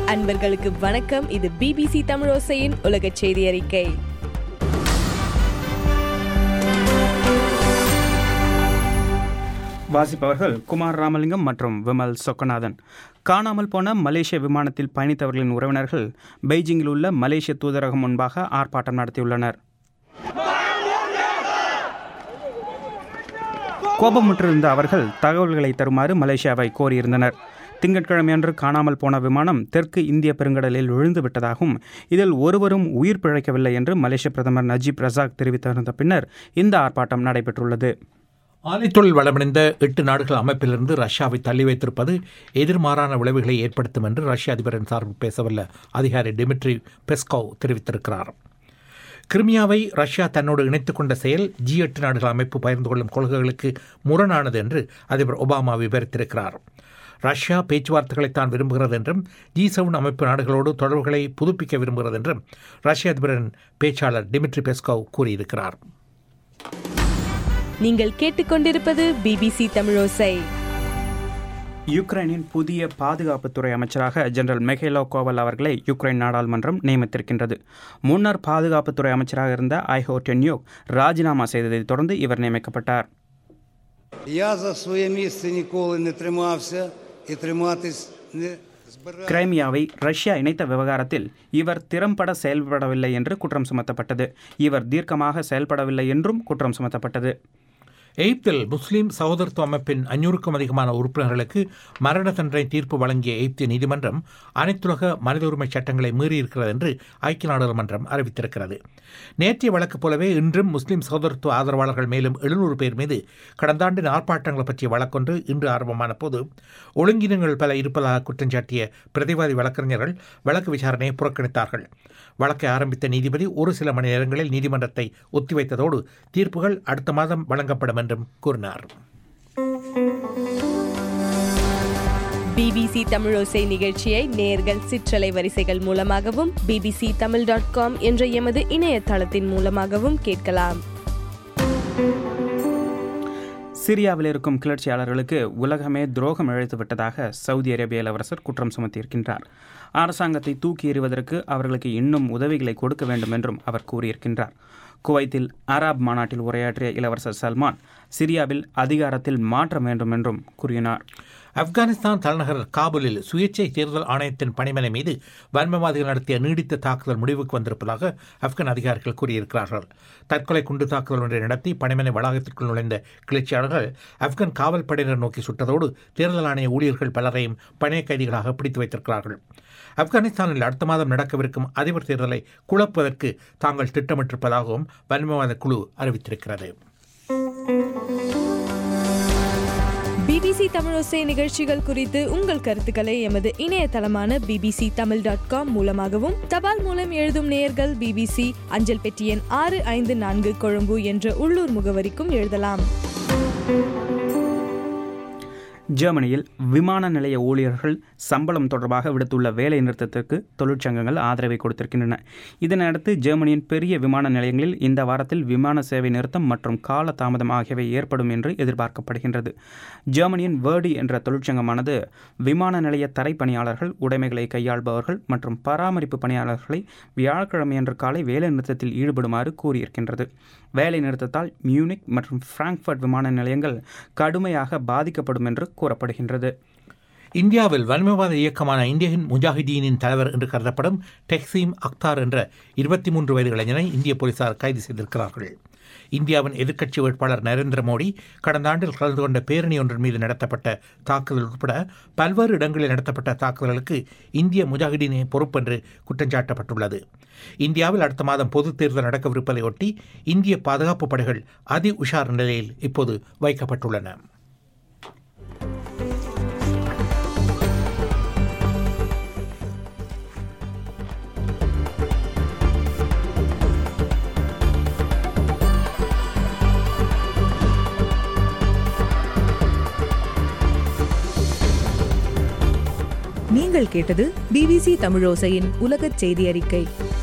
அன்பர்களுக்கு வணக்கம் இது பிபிசி தமிழோசையின் உலக செய்தி அறிக்கை வாசிப்பவர்கள் குமார் ராமலிங்கம் மற்றும் விமல் சொக்கநாதன் காணாமல் போன மலேசிய விமானத்தில் பயணித்தவர்களின் உறவினர்கள் பெய்ஜிங்கில் உள்ள மலேசிய தூதரகம் முன்பாக ஆர்ப்பாட்டம் நடத்தியுள்ளனர் கோபமுற்றிருந்த அவர்கள் தகவல்களை தருமாறு மலேசியாவை கோரியிருந்தனர் திங்கட்கிழமையன்று காணாமல் போன விமானம் தெற்கு இந்திய பெருங்கடலில் விழுந்து விட்டதாகவும் இதில் ஒருவரும் உயிர் பிழைக்கவில்லை என்று மலேசிய பிரதமர் நஜீப் ரசாக் தெரிவித்திருந்த பின்னர் இந்த ஆர்ப்பாட்டம் நடைபெற்றுள்ளது ஆலைத்தொழில் வளமடைந்த எட்டு நாடுகள் அமைப்பிலிருந்து ரஷ்யாவை தள்ளி வைத்திருப்பது எதிர்மாறான விளைவுகளை ஏற்படுத்தும் என்று ரஷ்ய அதிபரின் சார்பில் பேசவல்ல அதிகாரி டிமிட்ரி பெஸ்கோவ் தெரிவித்திருக்கிறார் கிரிமியாவை ரஷ்யா தன்னோடு இணைத்துக் கொண்ட செயல் ஜி எட்டு நாடுகள் அமைப்பு பகிர்ந்து கொள்ளும் கொள்கைகளுக்கு முரணானது என்று அதிபர் ஒபாமா விவரித்திருக்கிறார் ரஷ்யா பேச்சுவார்த்தைகளை தான் விரும்புகிறது என்றும் ஜி செவன் அமைப்பு நாடுகளோடு தொடர்புகளை புதுப்பிக்க விரும்புகிறது என்றும் ரஷ்ய அதிபரின் பேச்சாளர் டிமிட்ரி பெஸ்கோவ் கூறியிருக்கிறார் நீங்கள் கேட்டுக்கொண்டிருப்பது பிபிசி தமிழோசை யுக்ரைனின் புதிய பாதுகாப்புத்துறை அமைச்சராக ஜெனரல் மெகேலோ கோவல் அவர்களை யுக்ரைன் நாடாளுமன்றம் நியமித்திருக்கின்றது முன்னர் பாதுகாப்புத்துறை அமைச்சராக இருந்த ஐஹோ டென்யோக் ராஜினாமா செய்ததைத் தொடர்ந்து இவர் நியமிக்கப்பட்டார் Я за своє місце ніколи не тримався і триматись не збирався. கிரைமியாவை ரஷ்யா இணைத்த விவகாரத்தில் இவர் திறம்பட செயல்படவில்லை என்று குற்றம் சுமத்தப்பட்டது இவர் தீர்க்கமாக செயல்படவில்லை என்றும் குற்றம் சுமத்தப்பட்டது எய்ப்தில் முஸ்லிம் சகோதரத்துவ அமைப்பின் அஞ்சூறுக்கும் அதிகமான உறுப்பினர்களுக்கு மரண தண்டனை தீர்ப்பு வழங்கிய எய்ப்திய நீதிமன்றம் அனைத்துலக மனித உரிமை சட்டங்களை மீறியிருக்கிறது என்று ஐக்கிய நாடுகள் மன்றம் அறிவித்திருக்கிறது நேற்றைய வழக்கு போலவே இன்றும் முஸ்லிம் சகோதரத்துவ ஆதரவாளர்கள் மேலும் எழுநூறு பேர் மீது கடந்த ஆண்டின் ஆர்ப்பாட்டங்களை பற்றிய வழக்கொன்று இன்று ஆரம்பமான போது ஒழுங்கினங்கள் பல இருப்பதாக குற்றம் சாட்டிய பிரதிவாதி வழக்கறிஞர்கள் வழக்கு விசாரணையை புறக்கணித்தார்கள் வழக்கை ஆரம்பித்த நீதிபதி ஒரு சில மணி நேரங்களில் நீதிமன்றத்தை ஒத்திவைத்ததோடு தீர்ப்புகள் அடுத்த மாதம் வழங்கப்படும் என்றும் கூறினார் பிபிசி தமிழோசை நிகழ்ச்சியை நேர்கள் சிற்றலை வரிசைகள் மூலமாகவும் பிபிசி தமிழ் டாட் காம் என்ற எமது இணையதளத்தின் மூலமாகவும் கேட்கலாம் சிரியாவில் இருக்கும் கிளர்ச்சியாளர்களுக்கு உலகமே துரோகம் இழைத்து விட்டதாக சவுதி அரேபிய இளவரசர் குற்றம் சுமத்தியிருக்கின்றார் அரசாங்கத்தை தூக்கி எறிவதற்கு அவர்களுக்கு இன்னும் உதவிகளை கொடுக்க வேண்டும் என்றும் அவர் கூறியிருக்கின்றார் குவைத்தில் அராப் மாநாட்டில் உரையாற்றிய இளவரசர் சல்மான் சிரியாவில் அதிகாரத்தில் மாற்றம் வேண்டும் என்றும் கூறினார் ஆப்கானிஸ்தான் தலைநகர் காபூலில் சுயேட்சை தேர்தல் ஆணையத்தின் பணிமனை மீது வன்மவாதிகள் நடத்திய நீடித்த தாக்குதல் முடிவுக்கு வந்திருப்பதாக ஆப்கான் அதிகாரிகள் கூறியிருக்கிறார்கள் தற்கொலை குண்டு தாக்குதல் ஒன்றை நடத்தி பணிமனை வளாகத்திற்குள் நுழைந்த கிளர்ச்சியாளர்கள் ஆப்கான் காவல் படையினர் நோக்கி சுட்டதோடு தேர்தல் ஆணைய ஊழியர்கள் பலரையும் பணைய கைதிகளாக பிடித்து வைத்திருக்கிறார்கள் ஆப்கானிஸ்தானில் அடுத்த மாதம் நடக்கவிருக்கும் அதிபர் தேர்தலை குழப்பதற்கு தாங்கள் திட்டமிட்டிருப்பதாகவும் வன்மவாத குழு அறிவித்திருக்கிறது பிபிசி தமிழோசை நிகழ்ச்சிகள் குறித்து உங்கள் கருத்துக்களை எமது இணையதளமான பிபிசி தமிழ் டாட் காம் மூலமாகவும் தபால் மூலம் எழுதும் நேயர்கள் பிபிசி அஞ்சல் பெட்டி எண் ஆறு ஐந்து நான்கு கொழும்பு என்ற உள்ளூர் முகவரிக்கும் எழுதலாம் ஜெர்மனியில் விமான நிலைய ஊழியர்கள் சம்பளம் தொடர்பாக விடுத்துள்ள வேலை நிறுத்தத்திற்கு தொழிற்சங்கங்கள் ஆதரவை கொடுத்திருக்கின்றன இதனையடுத்து ஜெர்மனியின் பெரிய விமான நிலையங்களில் இந்த வாரத்தில் விமான சேவை நிறுத்தம் மற்றும் கால தாமதம் ஆகியவை ஏற்படும் என்று எதிர்பார்க்கப்படுகின்றது ஜெர்மனியின் வேர்டி என்ற தொழிற்சங்கமானது விமான நிலைய தரை பணியாளர்கள் உடைமைகளை கையாள்பவர்கள் மற்றும் பராமரிப்பு பணியாளர்களை வியாழக்கிழமையன்று காலை வேலை நிறுத்தத்தில் ஈடுபடுமாறு கூறியிருக்கின்றது வேலை நிறுத்தத்தால் மியூனிக் மற்றும் பிராங்க்ஃபர்ட் விமான நிலையங்கள் கடுமையாக பாதிக்கப்படும் என்று கூறப்படுகின்றது இந்தியாவில் வன்மவாத இயக்கமான இந்தியன் முஜாஹிதீனின் தலைவர் என்று கருதப்படும் டெக்ஸீம் அக்தார் என்ற இருபத்தி மூன்று வயது இளைஞனை இந்திய போலீசார் கைது செய்திருக்கிறார்கள் இந்தியாவின் எதிர்க்கட்சி வேட்பாளர் நரேந்திர மோடி கடந்த ஆண்டில் கலந்து கொண்ட பேரணி ஒன்றின் மீது நடத்தப்பட்ட தாக்குதல் உட்பட பல்வேறு இடங்களில் நடத்தப்பட்ட தாக்குதலுக்கு இந்திய முஜாஹிதீனே பொறுப்பென்று குற்றஞ்சாட்டப்பட்டுள்ளது இந்தியாவில் அடுத்த மாதம் பொதுத் தேர்தல் நடக்கவிருப்பதையொட்டி இந்திய பாதுகாப்பு படைகள் அதி உஷார் நிலையில் இப்போது வைக்கப்பட்டுள்ளன நீங்கள் கேட்டது பிபிசி தமிழோசையின் உலகச் செய்தி அறிக்கை